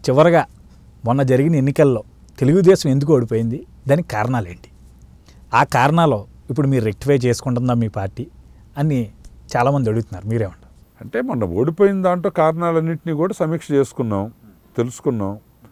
చివరగా మొన్న జరిగిన ఎన్నికల్లో తెలుగుదేశం ఎందుకు ఓడిపోయింది దానికి కారణాలు ఏంటి ఆ కారణాలు ఇప్పుడు మీరు రెక్టిఫై చేసుకుంటుందా మీ పార్టీ అని చాలామంది అడుగుతున్నారు మీరేమంటారు అంటే మొన్న ఓడిపోయిన దాంట్లో కారణాలన్నింటినీ కూడా సమీక్ష చేసుకున్నాం తెలుసుకున్నాం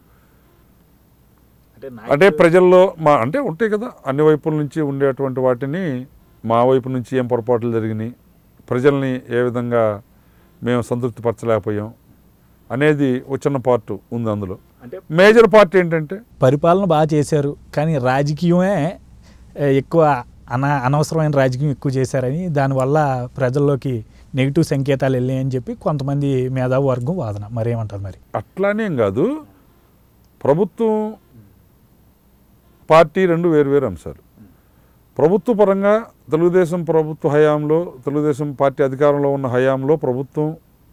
అంటే ప్రజల్లో మా అంటే ఉంటాయి కదా అన్ని వైపుల నుంచి ఉండేటువంటి వాటిని మా వైపు నుంచి ఏం పొరపాట్లు జరిగినాయి ప్రజల్ని ఏ విధంగా మేము సంతృప్తిపరచలేకపోయాం అనేది ఒక చిన్న పార్ట్ ఉంది అందులో అంటే మేజర్ పార్ట్ ఏంటంటే పరిపాలన బాగా చేశారు కానీ రాజకీయమే ఏ, ఎక్కువ అన అనవసరమైన రాజకీయం ఎక్కువ చేశారని దానివల్ల ప్రజల్లోకి నెగిటివ్ సంకేతాలు వెళ్ళాయని చెప్పి కొంతమంది మేధావి వర్గం వాదన మరేమంటారు మరి అట్లానేం కాదు ప్రభుత్వం పార్టీ రెండు వేరువేరు అంశాలు ప్రభుత్వ పరంగా తెలుగుదేశం ప్రభుత్వ హయాంలో తెలుగుదేశం పార్టీ అధికారంలో ఉన్న హయాంలో ప్రభుత్వం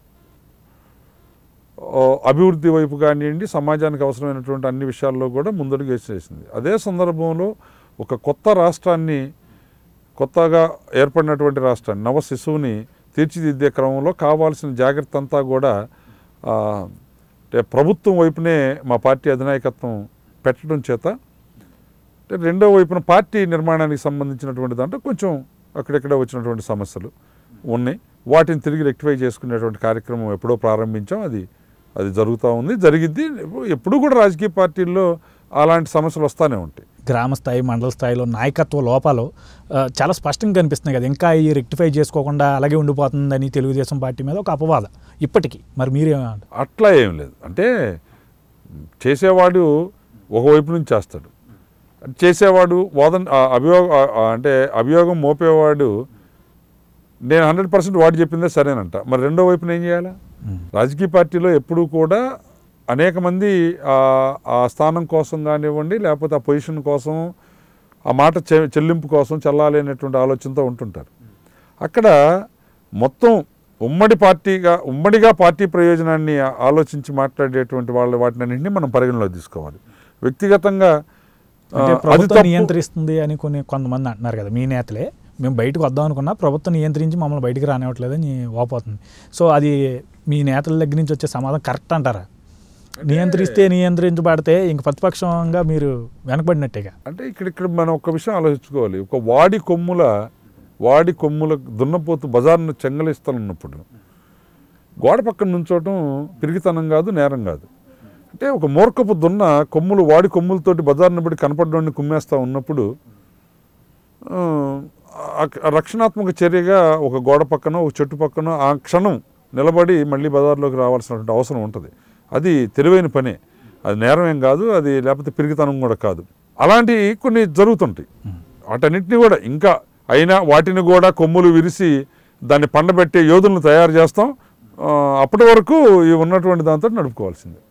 ఆ, అభివృద్ధి వైపు కానివ్వండి సమాజానికి అవసరమైనటువంటి అన్ని విషయాల్లో కూడా ముందడుగు వేసేసింది అదే సందర్భంలో ఒక కొత్త రాష్ట్రాన్ని కొత్తగా ఏర్పడినటువంటి రాష్ట్రాన్ని నవ శిశువుని తీర్చిదిద్దే క్రమంలో కావాల్సిన జాగ్రత్త అంతా కూడా ఆ, అంటే ప్రభుత్వం వైపునే మా పార్టీ అధినాయకత్వం పెట్టడం చేత అంటే రెండో వైపున పార్టీ నిర్మాణానికి సంబంధించినటువంటి దాంట్లో కొంచెం అక్కడెక్కడ వచ్చినటువంటి సమస్యలు ఉన్నాయి వాటిని తిరిగి రెక్టిఫై చేసుకునేటువంటి కార్యక్రమం ఎప్పుడో ప్రారంభించాం అది అది జరుగుతూ ఉంది జరిగిద్ది ఎప్పుడు కూడా రాజకీయ పార్టీల్లో అలాంటి సమస్యలు వస్తూనే ఉంటాయి గ్రామ స్థాయి మండల స్థాయిలో నాయకత్వ లోపాలు ఆ, చాలా స్పష్టంగా కనిపిస్తున్నాయి కదా ఇంకా ఈ రెక్టిఫై చేసుకోకుండా అలాగే ఉండిపోతుందని తెలుగుదేశం పార్టీ మీద ఒక అపవాద ఇప్పటికీ మరి మీరేమంటారు అట్లా ఏం లేదు అంటే చేసేవాడు ఒకవైపు నుంచి చేస్తాడు చేసేవాడు వాదన ఆ అభియోగ ఆ- ఆ అంటే అభియోగం మోపేవాడు నేను హండ్రెడ్ పర్సెంట్ వాడు చెప్పిందే సరేనంట మరి రెండో వైపున ఏం చేయాలా రాజకీయ పార్టీలో ఎప్పుడూ కూడా అనేక మంది ఆ- ఆ స్థానం కోసం కానివ్వండి లేకపోతే ఆ పొజిషన్ కోసం ఆ మాట చె- చెల్లింపు కోసం చెల్లాలి అనేటువంటి ఆలోచనతో ఉంటుంటారు అక్కడ మొత్తం ఉమ్మడి పార్టీగా ఉమ్మడిగా పార్టీ ప్రయోజనాన్ని ఆ- ఆలోచించి మాట్లాడేటువంటి వాళ్ళ వాటిని అన్నింటినీ మనం పరిగణలోకి తీసుకోవాలి వ్యక్తిగతంగా ఆ, అంటే అది ప్రభుత్వం తప్పు నియంత్రిస్తుంది అని కొన్ని కొంతమంది అంటున్నారు కదా మీ నేతలే మేము బయటకు వద్దాం అనుకున్నా ప్రభుత్వం నియంత్రించి మమ్మల్ని బయటికి రానివ్వట్లేదని వాపోతుంది సో అది మీ నేతల దగ్గర నుంచి వచ్చే సమాధానం కరెక్ట్ అంటారా నియంత్రిస్తే నియంత్రించబడితే ఇంక ప్రతిపక్షంగా మీరు వెనకబడినట్టేగా అంటే ఇక్కడ ఇక్కడ మనం ఒక విషయం ఆలోచించుకోవాలి ఒక వాడి కొమ్ముల వాడి కొమ్ముల దున్నపోతు బజార్ను చెంగలిస్తానున్నప్పుడు గోడ పక్కన నుంచోవటం పిరిగితనం కాదు నేరం కాదు అంటే ఒక మూర్ఖపు దున్న కొమ్ములు వాడి కొమ్ములతోటి బజార్ని బట్టి కనపడడాన్ని కుమ్మేస్తా ఉన్నప్పుడు ఆ, ఆ రక్షణాత్మక చర్యగా ఒక గోడ పక్కన ఒక చెట్టు పక్కన ఆ క్షణం నిలబడి మళ్ళీ బజార్లోకి రావాల్సినటువంటి అవసరం ఉంటుంది అది తెలివైన పనే అది నేరం ఏం కాదు అది లేకపోతే పిరిగితనం కూడా కాదు అలాంటివి కొన్ని జరుగుతుంటాయి వాటన్నిటిని కూడా ఇంకా అయినా వాటిని కూడా కొమ్ములు విరిసి దాన్ని పండబెట్టే యోధులను తయారు చేస్తాం ఆ, అప్పటి వరకు ఈ ఉన్నటువంటి దాంతో నడుపుకోవాల్సిందే